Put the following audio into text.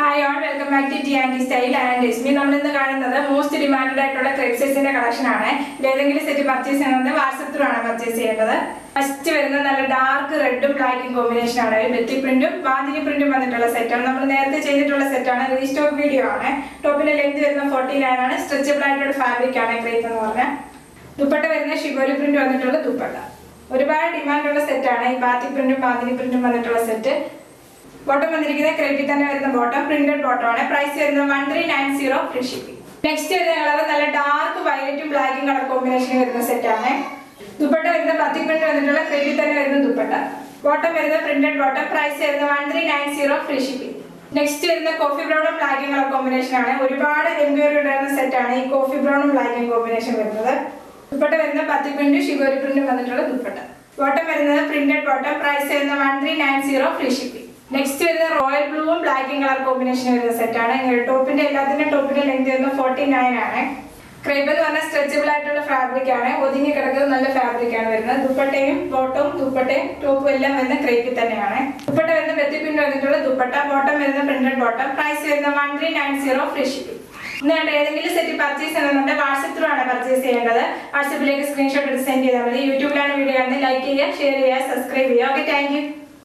hi all welcome back to T and style and എസ്മി നമ്മൾ ഇന്ന് കാണുന്നത് മോസ്റ്റ് ഡിമാൻഡ് ആയിട്ടുള്ള ക്രെപ്സസിന്റെ കളക്ഷൻ ആണ് ഇത് ഏതെങ്കിലും സെറ്റ് പർച്ചേസ് ചെയ്യുന്നത് വാട്സപ്പ് ത്രൂ ആണ് പർച്ചേസ് ചെയ്യേണ്ടത് ഫസ്റ്റ് വരുന്നത് നല്ല ഡാർക്ക് റെഡും ബ്ലാക്കും കോമ്പിനേഷൻ ആണ് ബെറ്റി പ്രിന്റും ബാന്തിനി പ്രിന്റും വന്നിട്ടുള്ള സെറ്റാണ് നമ്മൾ നേരത്തെ ചെയ്തിട്ടുള്ള സെറ്റാണ് റീസ്റ്റോക്ക് വീഡിയോ ആണ് ടോപ്പിന്റെ ലെങ്ത് വരുന്ന ഫോർട്ടി നയൻ ആണ് സ്ട്രെച്ചബിൾ ആയിട്ടുള്ള ഫാബ്രിക് ആണ് ക്രേപ്പ് എന്ന് പറഞ്ഞാൽ ദുപ്പട്ട വരുന്ന ഷിബോരി പ്രിന്റ് വന്നിട്ടുള്ള ദുപ്പട്ട ഒരുപാട് ഡിമാൻഡുള്ള സെറ്റാണ് ഈ ബാത്തി പ്രിന്റും ബാന്തിനി പ്രിന്റും വന്നിട്ടുള്ള സെറ്റ് ബോട്ടം വന്നിരിക്കുന്നത് ക്രെഡിറ്റ് തന്നെ വരുന്ന ബോട്ടം പ്രിന്റഡ് ബോട്ടം ആണ് പ്രൈസ് വരുന്നത് one three nine zero free shipping next വരുന്ന കളർ നല്ല ഡാർക്ക് വയലറ്റും ബ്ലാക്കും കളർ കോമ്പിനേഷൻ വരുന്ന സെറ്റ് ആണ് ദുപ്പട്ട വരുന്ന പത്തി പ്രിന്റ് വന്നിട്ടുള്ള ക്രെഡിറ്റ് തന്നെ വരുന്ന ദുപ്പട്ട ബോട്ടം വരുന്ന പ്രിന്റഡ് ബോട്ടം പ്രൈസ് വരുന്നത് one three nine zero free shipping next വരുന്ന കോഫി ബ്രൗണും ബ്ലാക്കും കളർ കോമ്പിനേഷൻ ആണ് ഒരുപാട് എൻക്വയറി ഉണ്ടായിരുന്ന സെറ്റ് ആണ് ഈ കോഫി ബ്രൗണും ബ്ലാക്കും കോമ്പിനേഷൻ വരുന്നത് ദുപ്പട്ട വരുന്ന പത്തി പ്രിന്റും ഷിഗോരി പ്രിന്റും വന്നിട്ടുള്ള ദുപ്പട്ട ബോട്ടം വരുന്നത് പ്രിന്റഡ് ബോട്ടം പ്രൈസ് വരുന്നത് one three nine zero free shipping next വരുന്നത് റോയൽ ബ്ലൂവും ബ്ലാക്കും കളർ കോമ്പിനേഷൻ വരുന്ന സെറ്റാണ് ടോപ്പിന്റെ എല്ലാത്തിന്റെ ടോപ്പിന്റെ ലെങ്ത് വരുന്നത് ഫോർട്ടി നയൻ ആണ് ക്രേപ്പ് എന്ന് പറഞ്ഞാൽ സ്ട്രെച്ചബിൾ ആയിട്ടുള്ള ഫാബ്രിക് ആണ് ഒതുങ്ങി കിടക്കുന്നത് നല്ല ഫാബ്രിക് ആണ് വരുന്നത് ദുപ്പട്ടയും ബോട്ടവും ദുപ്പട്ടയും ടോപ്പും എല്ലാം വരുന്ന ക്രേപ്പിൽ തന്നെയാണ് ദുപ്പട്ട വരുന്ന ബെത്തിപ്പിന്റ് വന്നിട്ടുള്ള ദുപ്പട്ട ബോട്ടം വരുന്ന പ്രിന്റഡ് ബോട്ടം പ്രൈസ് വരുന്ന one three nine zero free shipping ഇന്നുകൊണ്ട് ഏതെങ്കിലും സെറ്റ് പർച്ചേസ് ചെയ്യുന്നുണ്ട് വാട്സപ്പ് ത്രൂ ആണ് പർച്ചേസ് ചെയ്യേണ്ടത് വാട്സപ്പിലേക്ക് സ്ക്രീൻഷോട്ട് എടുത്ത് സെൻഡ് ചെയ്താൽ മതി യൂട്യൂബിലാണ് വീഡിയോ കാണുന്നത് ലൈക്ക് ചെയ്യുക ഷെയർ ചെയ്യുക സബ്സ്ക്രൈബ് ചെയ്യുക ഓക്കെ താങ്ക് യു